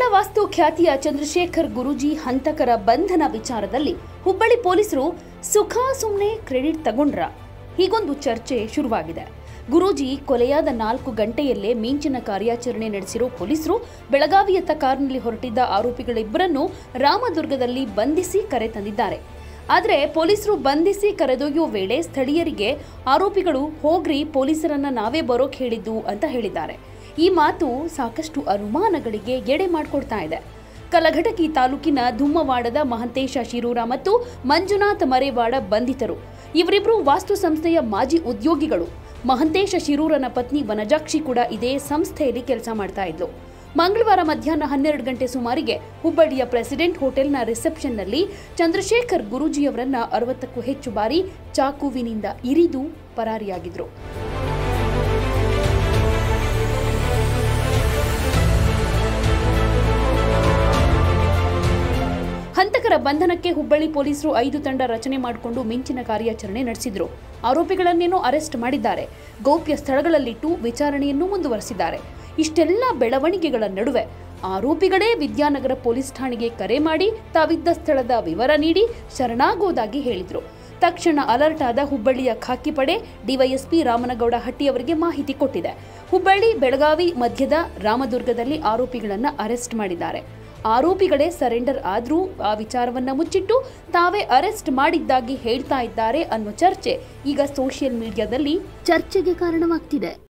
ಕೇರಳ ವಾಸ್ತು ಖ್ಯಾತಿಯ ಚಂದ್ರಶೇಖರ್ ಗುರೂಜಿ ಹಂತಕರ ಬಂಧನ ವಿಚಾರದಲ್ಲಿ ಹುಬ್ಬಳ್ಳಿ ಪೊಲೀಸರು ಸುಖ ಸುಮ್ಮನೆ ಕ್ರೆಡಿಟ್ ತಗೊಂಡ್ರ ಹೀಗೊಂದು ಚರ್ಚೆ ಶುರುವಾಗಿದೆ ಗುರೂಜಿ ಕೊಲೆಯಾದ ನಾಲ್ಕು ಗಂಟೆಯಲ್ಲೇ ಮಿಂಚಿನ ಕಾರ್ಯಾಚರಣೆ ನಡೆಸಿರೋ ಪೊಲೀಸರು ಬೆಳಗಾವಿಯತ್ತ ಕಾರ್ನಲ್ಲಿ ಹೊರಟಿದ್ದ ಆರೋಪಿಗಳಿಬ್ಬರನ್ನು ರಾಮದುರ್ಗದಲ್ಲಿ ಬಂಧಿಸಿ ಕರೆ ತಂದಿದ್ದಾರೆ ಆದರೆ ಪೊಲೀಸರು ಬಂಧಿಸಿ ಕರೆದೊಯ್ಯುವ ವೇಳೆ ಸ್ಥಳೀಯರಿಗೆ ಆರೋಪಿಗಳು ಹೋಗ್ರಿ ಪೊಲೀಸರನ್ನ ನಾವೇ ಬರೋಕ್ ಹೇಳಿದ್ದು ಅಂತ ಹೇಳಿದ್ದಾರೆ ಈ ಮಾತು ಸಾಕಷ್ಟು ಅನುಮಾನಗಳಿಗೆ ಎಡೆ ಮಾಡಿಕೊಡ್ತಾ ಇದೆ ಕಲಘಟಕಿ ತಾಲೂಕಿನ ಧುಮ್ಮವಾಡದ ಮಹಂತೇಶ ಶಿರೂರ ಮತ್ತು ಮಂಜುನಾಥ್ ಮರೇವಾಡ ಬಂಧಿತರು ಇವರಿಬ್ಬರು ವಾಸ್ತು ಸಂಸ್ಥೆಯ ಮಾಜಿ ಉದ್ಯೋಗಿಗಳು ಮಹಂತೇಶ ಶಿರೂರನ ಪತ್ನಿ ವನಜಾಕ್ಷಿ ಕೂಡ ಇದೇ ಸಂಸ್ಥೆಯಲ್ಲಿ ಕೆಲಸ ಮಾಡ್ತಾ ಇದ್ಲು ಮಂಗಳವಾರ ಮಧ್ಯಾಹ್ನ ಹನ್ನೆರಡು ಗಂಟೆ ಸುಮಾರಿಗೆ ಹುಬ್ಬಳ್ಳಿಯ ಪ್ರೆಸಿಡೆಂಟ್ ಹೋಟೆಲ್ನ ರಿಸೆಪ್ಷನ್ನಲ್ಲಿ ಚಂದ್ರಶೇಖರ್ ಗುರೂಜಿಯವರನ್ನ ಅರವತ್ತಕ್ಕೂ ಹೆಚ್ಚು ಬಾರಿ ಚಾಕುವಿನಿಂದ ಇರಿದು ಪರಾರಿಯಾಗಿದ್ರು ಹಂತಕರ ಬಂಧನಕ್ಕೆ ಹುಬ್ಬಳ್ಳಿ ಪೊಲೀಸರು ಐದು ತಂಡ ರಚನೆ ಮಾಡಿಕೊಂಡು ಮಿಂಚಿನ ಕಾರ್ಯಾಚರಣೆ ನಡೆಸಿದ್ರು ಆರೋಪಿಗಳನ್ನೇನೋ ಅರೆಸ್ಟ್ ಮಾಡಿದ್ದಾರೆ ಗೌಪ್ಯ ಸ್ಥಳಗಳಲ್ಲಿಟ್ಟು ವಿಚಾರಣೆಯನ್ನು ಮುಂದುವರೆಸಿದ್ದಾರೆ ಇಷ್ಟೆಲ್ಲ ಬೆಳವಣಿಗೆಗಳ ನಡುವೆ ಆರೋಪಿಗಳೇ ವಿದ್ಯಾನಗರ ಪೊಲೀಸ್ ಠಾಣೆಗೆ ಕರೆ ಮಾಡಿ ತಾವಿದ್ದ ಸ್ಥಳದ ವಿವರ ನೀಡಿ ಶರಣಾಗೋದಾಗಿ ಹೇಳಿದ್ರು ತಕ್ಷಣ ಅಲರ್ಟ್ ಆದ ಹುಬ್ಬಳ್ಳಿಯ ಖಾಕಿ ಪಡೆ ಡಿವೈಎಸ್ಪಿ ರಾಮನಗೌಡ ಹಟ್ಟಿಯವರಿಗೆ ಮಾಹಿತಿ ಕೊಟ್ಟಿದೆ ಹುಬ್ಬಳ್ಳಿ ಬೆಳಗಾವಿ ಮಧ್ಯದ ರಾಮದುರ್ಗದಲ್ಲಿ ಆರೋಪಿಗಳನ್ನ ಅರೆಸ್ಟ್ ಮಾಡಿದ್ದಾರೆ ಆರೋಪಿಗಳೇ ಸರೆಂಡರ್ ಆದ್ರೂ ಆ ವಿಚಾರವನ್ನ ಮುಚ್ಚಿಟ್ಟು ತಾವೇ ಅರೆಸ್ಟ್ ಮಾಡಿದ್ದಾಗಿ ಹೇಳ್ತಾ ಇದ್ದಾರೆ ಅನ್ನೋ ಚರ್ಚೆ ಈಗ ಸೋಷಿಯಲ್ ಮೀಡಿಯಾದಲ್ಲಿ ಚರ್ಚೆಗೆ ಕಾರಣವಾಗ್ತಿದೆ